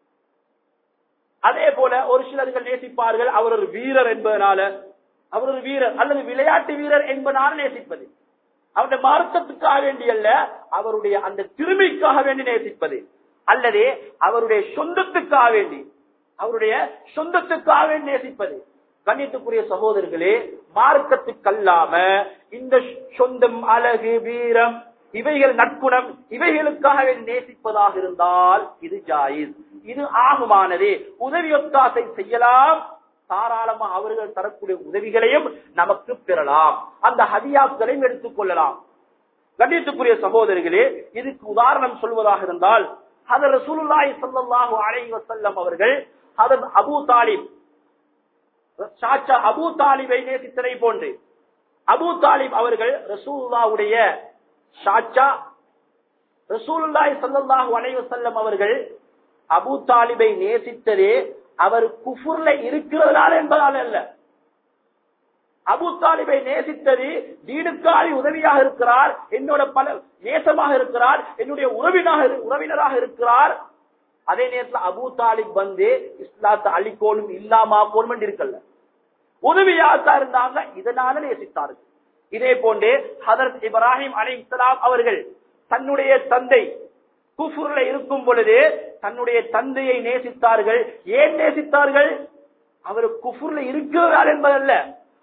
Speaker 2: அதே போல ஒரு சிலர்கள் நேசிப்பார்கள் அவர் ஒரு வீரர் என்பதனால அவர் ஒரு வீரர் அல்லது விளையாட்டு வீரர் என்பதனால நேசிப்பது அவருடைய மார்க்கத்துக்காக வேண்டி அல்ல அவருடைய அந்த திருமைக்காக வேண்டி நேசிப்பது அல்லது அவருடைய சொந்தத்துக்காக வேண்டி அவருடைய சொந்தத்துக்காக வேண்டி நேசிப்பது கண்ணியத்துக்குரிய சகோதரர்களே மார்க்கத்துக்கல்லாம இந்த சொந்தம் அழகு வீரம் இவைகள் நற்குணம் இவைகளுக்காக வேண்டி நேசிப்பதாக இருந்தால் இது ஜாயிஸ் இது ஆகுமானது உதவி ஒத்தாசை செய்யலாம் தாராளமா அவர்கள் தரக்கூடிய உதவிகளையும் நமக்கு பெறலாம் அந்த ஹதியாக்களையும் எடுத்துக் கொள்ளலாம் கண்ணியத்துக்குரிய சகோதரிகளே இதுக்கு உதாரணம் சொல்வதாக இருந்தால் ஹதர் ரசூலுல்லாஹி ஸல்லல்லாஹு அலைஹி வஸல்லம் அவர்கள் ஹதர் அபூ தாலிப் சாச்சா அபூ தாலிபை நேசித்ததை போன்று அபூ தாலிப் அவர்கள் ரசூலுல்லாவுடைய சாச்சா ரசூலுல்லாஹி ஸல்லல்லாஹு அலைஹி வஸல்லம் அவர்கள் அபூ தாலிபை நேசித்ததே அவர் குஃபுர்ல இருக்கிறதுனால என்பதால் அல்ல அபு தாலிபை நேசித்தது தீனுக்காரி உதவியாக இருக்கிறார் என்னோட பல நேசமாக இருக்கிறார் என்னுடைய உறவினாக உறவினராக இருக்கிறார் அதே நேரத்தில் அபு தாலிப் வந்து இஸ்லாத்தை அழிக்கோணும் இல்லாமா போனும் இருக்கல்ல உதவியாக இருந்தாங்க இதனால நேசித்தார்கள் இதே போன்றே ஹதரத் இப்ராஹிம் அலி இஸ்லாம் அவர்கள் தன்னுடைய தந்தை குஃபுர்ல இருக்கும் பொழுது தன்னுடைய தந்தையை நேசித்தார்கள் ஏன் நேசித்தார்கள் அவர் குஃபுர்ல இருக்கிறார் என்பதல்ல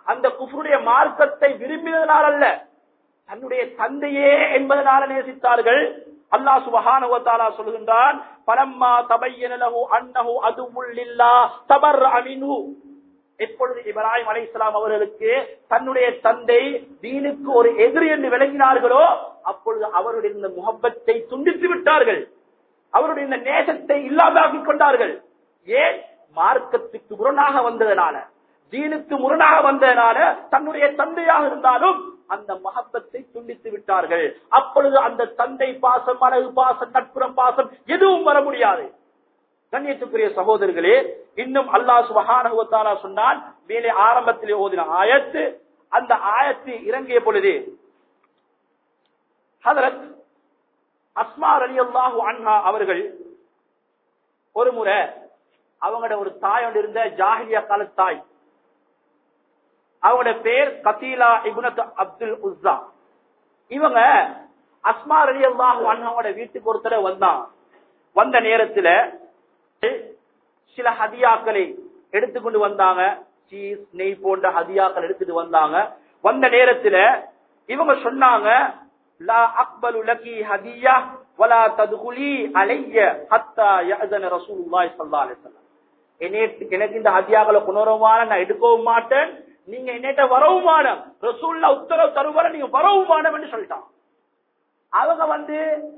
Speaker 2: அந்த குஃபருடைய மார்க்கத்தை விரும்பினதனால் அல்ல தன்னுடைய தந்தையே என்பதனால நேசித்தார்கள் அல்லாஹ் சுபஹானஹு வ தஆலா சொல்கின்றான் பலம்மா தபய்யன லஹு அன்னஹு அதுவுல் லில்லாஹ் தபர்ர மின்ஹு எப்பொழுது இப்ராஹிம் அலைஹிஸ்ஸலாம் அவர்களுக்கு தன்னுடைய தந்தை தீனுக்கு ஒரு எதிரி என்று விளங்கினார்களோ அப்பொழுது அவருடைய இந்த முகப்பத்தை துண்டித்து விட்டார்கள் அவருடைய இந்த நேசத்தை இல்லாதாக்கிக் கொண்டார்கள் ஏன் மார்க்கத்துக்கு முரணாக வந்ததனால தீனுக்கு முரணாக வந்ததனால தன்னுடைய தந்தையாக இருந்தாலும் அந்த மகப்பத்தை துண்டித்து விட்டார்கள் அப்பொழுது அந்த தந்தை பாசம் அழகு பாசம் நட்புறம் பாசம் எதுவும் வர முடியாது கண்ணியத்துக்குரிய சகோதரர்களே இன்னும் அல்லாஹ் சுபஹானஹு வ தஆலா சொன்னான் மேலே ஆரம்பத்திலே ஓதின ஆயத்து அந்த ஆயத்து இறங்கிய பொழுது ஹதரத் அஸ்மா ரலியல்லாஹு அன்ஹா அவர்கள் ஒரு முறை அவங்களோட ஒரு தாயோடு இருந்த ஜாஹிலியா கால தாய் அவங்களோட பேர் கத்தீலா இபுனத் அப்துல் உஸ்ஸா இவங்க அஸ்மா ரலியல்லாஹு அன்ஹாவோட வீட்டுக்கு ஒருத்தர வந்தாங்க வந்த நேரத்துல சில ஹதியாக்களை எடுத்துக்கொண்டு வந்தாங்க சீஸ் நெய் போன்ற ஹதியாக்கள் எடுத்துட்டு வந்தாங்க வந்த நேரத்துல இவங்க சொன்னாங்க லா அக்பலு லகி ஹதியா வலா ததுகுலி அலைய ஹத்தா யஅதன ரசூலுல்லாஹி ஸல்லல்லாஹு அலைஹி வஸல்லம் என்னே- எனக்கு இந்த ஹதியாக்களை கொணரவுமான நான் எடுக்கவும் மாட்டேன் நீங்க என்னட்ட வரவுமான ரசூல்லா உத்தரவு தருவர நீங்க வரவுமானம் என்று சொல்லிட்டான் அவங்க வந்து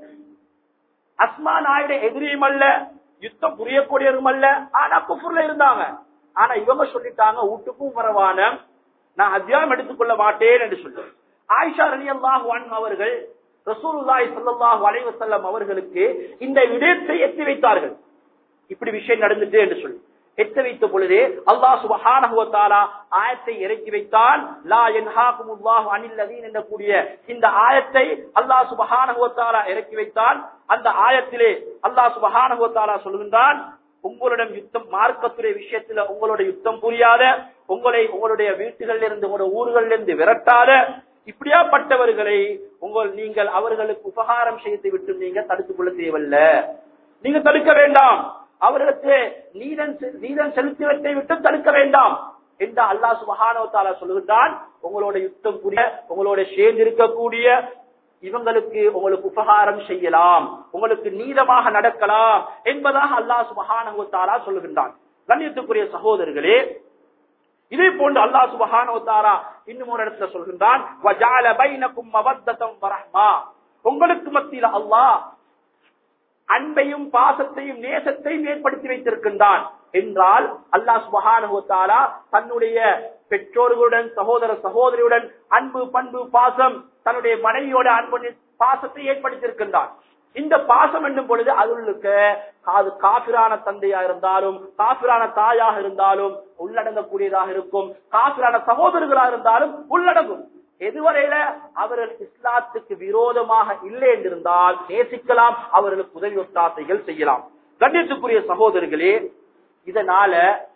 Speaker 2: அஸ்மா நாயுடைய எதிரியும் அல்ல யுத்தம் புரியக்கூடியவரும் அல்ல ஆனா குஃபுர்ல இருந்தாங்க ஆனா இவங்க சொல்லிட்டாங்க வீட்டுக்கும் வரவான நான் அத்தியாயம் எடுத்துக்கொள்ள மாட்டேன் என்று சொல்லி ஆயிஷா ரலியல்லாஹு அன்ஹு அவர்கள் ரசூலுல்லாஹி ஸல்லல்லாஹு அலைஹி வஸல்லம் அவர்களுக்கு இந்த விடயத்தை எத்தி வைத்தார்கள் இப்படி விஷயம் நடந்துட்டு என்று சொல்லி எத்த வைத்த பொழுது அல்லாஹ் சுபஹானஹு வ தஆலா ஆயத்தை இறக்கி வைத்தான் லா யன்ஹாகுமுல்லாஹு அனில் லதீன் என்ற கூடிய இந்த ஆயத்தை அல்லாஹ் சுபஹானஹு வ தஆலா இறக்கி வைத்தான் அந்த ஆயத்திலே அல்லாஹ் சுபஹானஹு வ தஆலா சொல்கின்றான் உங்களிடம் யுத்தம் மார்க்கத்துடைய விஷயத்துல உங்களோட யுத்தம் புரியாத உங்களை உங்களுடைய வீட்டுகளில் இருந்து உங்களோட ஊர்களில் இருந்து விரட்டாத இப்படியாப்பட்டவர்களை உங்கள் நீங்கள் அவர்களுக்கு உபகாரம் செய்து விட்டு நீங்க தடுத்துக் கொள்ள தேவையில்ல நீங்க தடுக்க வேண்டாம் அவர்களுக்கு நீதன் செ- நீதன் செலுத்தியவற்றை விட்டு தடுக்க வேண்டாம் என்று அல்லாஹ் சுபஹானஹு வ தஆலா சொல்லுகிறான் உங்களோட யுத்தம் புரிய உங்களோட சேர்ந்து இருக்கக்கூடிய இவங்களுக்கு உங்களுக்கு உபகாரம் செய்யலாம் உங்களுக்கு நீதமாக நடக்கலாம் என்பதாக அல்லாஹ் சுபஹானஹு வ தஆலா சொல்லுகின்றான் கண்ணியத்துக்குரிய சகோதரர்களே இதே போன்று அல்லாஹ் சுபஹானஹு வ தஆலா இன்னும் ஒரு இடத்துல சொல்கின்றான் வஜஅல பைனக்கும் மவத்தம் வரஹ்மா உங்களுக்கு மத்தியில அல்லாஹ் அன்பையும் பாசத்தையும் நேசத்தையும் ஏற்படுத்தி வைத்திருக்கின்றான் என்றால் அல்லாஹ் சுபஹானஹு வ தஆலா தன்னுடைய பெற்றோர்களுடன் சகோதர சகோதரியுடன் அன்பு பண்பு பாசம் தன்னுடைய மனைவியோட அன்பு நி- பாசத்தை ஏற்படுத்தியிருக்கின்றான் இந்த பாசம் என்னும் பொழுது அதுக்கு அது காபிரான தந்தையா இருந்தாலும் காபிரான தாயாக இருந்தாலும் உள்ளடங்கக்கூடியதாக இருக்கும் காபிரான சகோதரர்களாக இருந்தாலும் உள்ளடங்கும் எதுவரையில அவர்கள் இஸ்லாத்துக்கு விரோதமாக இல்லை என்றிருந்தால் நேசிக்கலாம் அவர்களுக்கு உதவி ஒத்தாசைகள் செய்யலாம் கண்ணியத்துக்குரிய சகோதரர்களே இதனால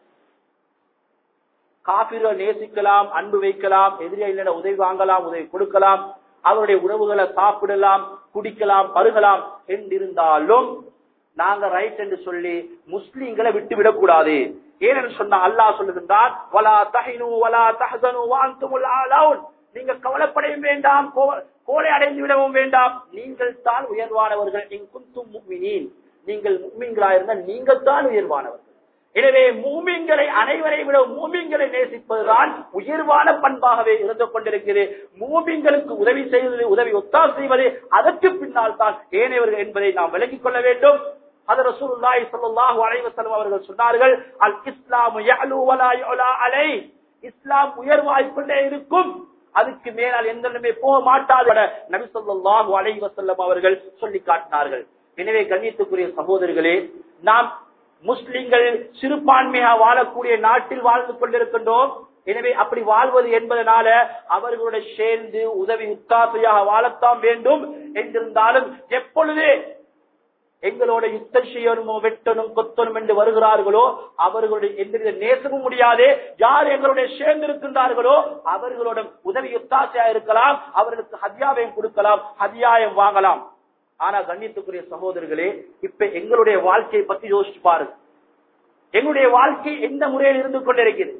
Speaker 2: காபிர்கள் நேசிக்கலாம் அன்பு வைக்கலாம் எதிரிகளிட உதவி வாங்கலாம் உதவி கொடுக்கலாம் அவருடைய உணவுகளை சாப்பிடலாம் குடிக்கலாம் பருகலாம் என்றிருந்தாலும் நாங்க ரைட் என்று சொல்லி முஸ்லீம்களை விட்டு விடக்கூடாது ஏனென்று சொன்னா அல்லாஹ் சொல்லுகின்றான் வலா தஹினு வலா தஹசனு வாந்துமுல் ஆலவுன் நீங்க கவலைப்படையும் வேண்டாம் கோ- கோலை அடைந்து விடவும் வேண்டாம் நீங்கள் தான் உயர்வானவர்கள் இங்குந்தும் முக்மினீன் நீங்கள் முக்மீன்களாயிருந்தால் நீங்கள் தான் உயர்வானவர்கள் எனவே மூமின்களை அனைவரை விட மூமின்களை நேசிப்பதுதான் உயர்வான பண்பாகவே இருந்து கொண்டிருக்கிறது மூமின்களுக்கு உதவி செய்வது உதவி ஒத்தால் செய்வது அதற்கு பின்னால் தான் ஏனையவர்கள் என்பதை நாம் விளங்கிக் கொள்ள வேண்டும் அது ரசூலுல்லாஹி ஸல்லல்லாஹு அலைஹி வஸல்லம் அவர்கள் சொன்னார்கள் அல் இஸ்லாமு யஅலு வலா யுலா அலை இஸ்லாம் உயர்வாய்க் கொண்டே இருக்கும் அதுக்கு மேலால் எந்த நிலைமை போக மாட்டாது என நபி ஸல்லல்லாஹு அலைஹி வஸல்லம் அவர்கள் சொல்லி காட்டினார்கள் எனவே கண்ணியத்துக்குரிய சகோதரர்களே நாம் முஸ்லிம்கள் சிறுபான்மையாக வாழக்கூடிய நாட்டில் வாழ்ந்து கொண்டிருக்கின்றோம் எனவே அப்படி வாழ்வது என்பதனால அவர்களோட சேர்ந்து உதவி உத்தாசையாக வாழத்தான் வேண்டும் என்றிருந்தாலும் எப்பொழுது எங்களோட யுத்தம் செய்யணுமோ வெட்டணும் கொத்தணும் என்று வருகிறார்களோ அவர்களுடைய எந்தவித நேசமும் முடியாது யார் எங்களுடைய சேர்ந்து இருக்கின்றார்களோ அவர்களோட உதவி ஒத்தாசையா இருக்கலாம் அவர்களுக்கு ஹதியாவையும் கொடுக்கலாம் ஹதியாயம் வாங்கலாம் ஆனா கண்ணியத்துக்குரிய சகோதரர்களே இப்ப எங்களுடைய வாழ்க்கையை பத்தி யோசிச்சு பாருங்க எங்களுடைய வாழ்க்கை எந்த முறையில் இருந்து கொண்டிருக்கிறது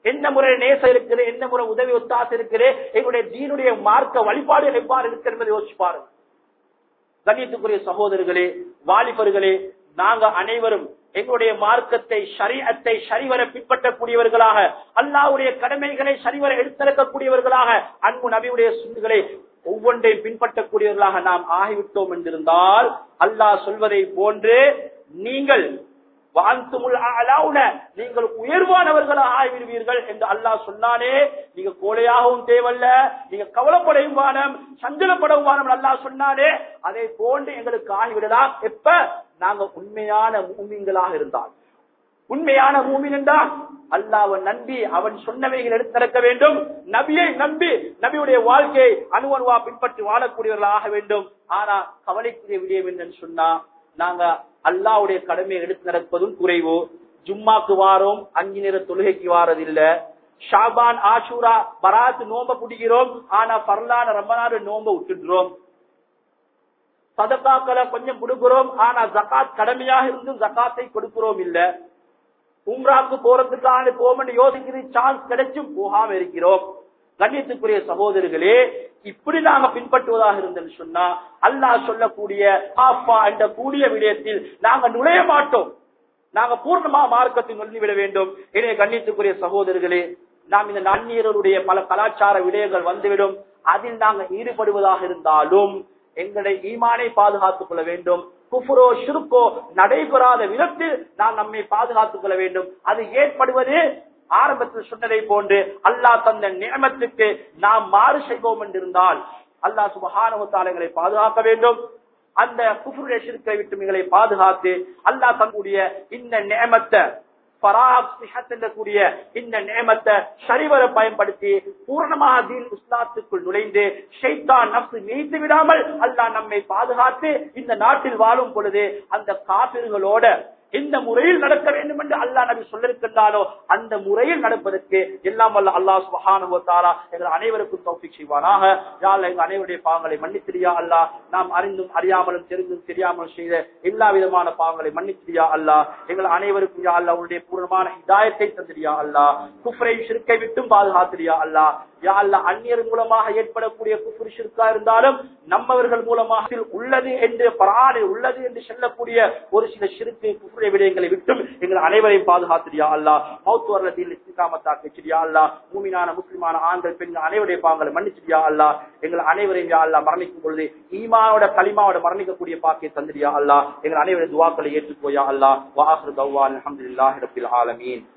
Speaker 2: என்ன முறை நேசம் இருக்குது என்ன முறை உதவி ஒத்தாசை இருக்குது எங்களுடைய தீனுடைய மார்க்க வழிபாடுகள் எவ்வாறு இருக்கு என்பதை யோசிச்சு பாருங்க கண்ணியத்துக்குரிய சகோதரர்களே வாலிபர்களே நாங்க அனைவரும் எங்களுடைய மார்க்கத்தை ஷரியத்தை சரிவர பின்பற்றக்கூடியவர்களாக அல்லாவுடைய கடமைகளை சரிவர எடுத்திருக்கக்கூடியவர்களாக அன்பு நபியுடைய சுண்டுகளை ஒவ்வொன்றையும் பின்பற்றக்கூடியவர்களாக நாம் ஆகிவிட்டோம் என்றிருந்தால் அல்லாஹ் சொல்வதை போன்று நீங்கள் வாந்துமுல் அலாவுன நீங்கள் உயர்வானவர்களாக ஆகிவிடுவீர்கள் என்று அல்லாஹ் சொன்னானே நீங்க கோழையாகவும் தேவல்ல நீங்க கவலைப்படையும் வானம் சஞ்சலப்படவும் வானம் அல்லாஹ் சொன்னானே அதை போன்று எங்களுக்கு ஆகிவிடலாம் எப்ப நாங்க உண்மையான மூமிங்களாக இருந்தால் உண்மையான மூமின் என்றால் அல்லாவை நம்பி அவன் சொன்னவைகள் எடுத்திருக்க வேண்டும் நபியை நம்பி நபியுடைய வாழ்க்கையை அணுவணுவா பின்பற்றி வாழக்கூடியவர்கள் ஆக வேண்டும் ஆனா கவலைக்குரிய விடயம் என்னன்னு சொன்னா நாங்க அல்லாவுடைய கடமையை எடுத்து நடப்பதும் குறைவு ஜும்மாக்கு வாரோம் அஞ்சு நேர தொழுகைக்கு வாரதில்ல ஷாபான் ஆஷூரா பராத்து நோம்ப பிடிக்கிறோம் ஆனா பரலான ரமணாறு நோம்ப விட்டுடுறோம் சதக்காக்களை கொஞ்சம் கொடுக்கிறோம் ஆனா ஜக்காத் கடமையாக இருந்தும் ஜக்காத்தை கொடுக்கிறோம் இல்ல உம்ராக்கு போறதுக்கான போமென்று யோசிக்கிற சான்ஸ் கிடைச்சும் போகாம இருக்கிறோம் கண்ணியத்துக்குரிய சகோதரர்களே இப்படி நாங்க பின்பற்றுவதாக இருந்தது சொன்னா அல்லாஹ் சொல்லக்கூடிய ஆஃபா என்ற கூடிய விடயத்தில் நாங்க நுழைய மாட்டோம் நாங்க பூர்ணமா மார்க்கத்தில் நுழைவிட வேண்டும் எனவே கண்ணியத்துக்குரிய சகோதரர்களே நாம் இந்த நன்னீரருடைய பல கலாச்சார விடயங்கள் வந்துவிடும் அதில் நாங்க ஈடுபடுவதாக இருந்தாலும் எங்களுடைய ஈமானை பாதுகாத்துக் கொள்ள வேண்டும் குஃபுரோ ஷிருக்கோ நடைபெறாத விதத்தில் நாம் நம்மை பாதுகாத்துக் கொள்ள வேண்டும் அது ஏற்படுவது ஆரம்பத்தில் சொன்னதை போன்று அல்லாஹ் தந்த நியமத்துக்கு நாம் மாறு செய்வோம் என்றிருந்தால் அல்லாஹ் சுபகானவத்தாளங்களை பாதுகாக்க வேண்டும் அந்த குஃபுருடைய சிறுக்கை விட்டு எங்களை பாதுகாத்து அல்லாஹ் தன்னுடைய இந்த நியமத்தை கூடிய இந்த நேமத்தை சரிவர பயன்படுத்தி பூர்ணமாக தீன் இஸ்லாத்துக்குள் நுழைந்து ஷைத்தான் நப்சு மீத்து விடாமல் அல்லாஹ் நம்மை பாதுகாத்து இந்த நாட்டில் வாழும் பொழுது அந்த காப்பிர்களோட இந்த முறையில் நடக்க வேண்டும் என்று அல்லாஹ் நபி சொல்லிருக்கின்றாலோ அந்த முறையில் நடப்பதற்கு எல்லாம் வல்ல அல்லாஹ் சுபஹானுவத்தாரா எங்கள் அனைவருக்கும் தௌஃபிக் செய்வானாக யாழ் எங்கள் அனைவருடைய பாவங்களை மன்னித்திரியா அல்லாஹ் நாம் அறிந்தும் அறியாமலும் தெரிந்தும் தெரியாமலும் செய்த எல்லா விதமான பாவங்களை மன்னித்திரியா அல்லாஹ் எங்கள் அனைவருக்கும் யா அல்லாஹ் உன்னுடைய பூர்ணமான ஹிதாயத்தை தந்திரியா அல்லாஹ் குஃப்ரை ஷிர்கை விட்டும் பாதுகாத்திரியா அல்லாஹ் யா அல்லாஹ் அந்நியர் மூலமாக ஏற்படக்கூடிய குஃப்ரு ஷிர்கா இருந்தாலும் நம்மவர்கள் மூலமாக உள்ளது என்று பரானில் உள்ளது என்று சொல்லக்கூடிய ஒரு சில சிறுக்கு குஃப்ரை விடயங்களை விட்டும் எங்கள் அனைவரையும் பாதுகாத்திரியா அல்லாஹ் மௌத்து வரலத்தில் இஸ்லாமத்தாக்கியா அல்லாஹ் மூமினான முஸ்லிமான ஆண்கள் பெண்கள் அனைவருடைய பாவங்களை மன்னிச்சிரியா அல்லாஹ் எங்கள் அனைவரையும் யா அல்லாஹ் மரணிக்கும் பொழுது ஈமானோட களிமாவோட மரணிக்கக்கூடிய பாக்கிய தந்திரியா அல்லாஹ் எங்கள் அனைவரும் துவாக்களை ஏற்றுக்கோயா அல்லாஹ் வாஹர் தவ்வான் அலமதுல்லாஹி ரபில் ஆலமீன்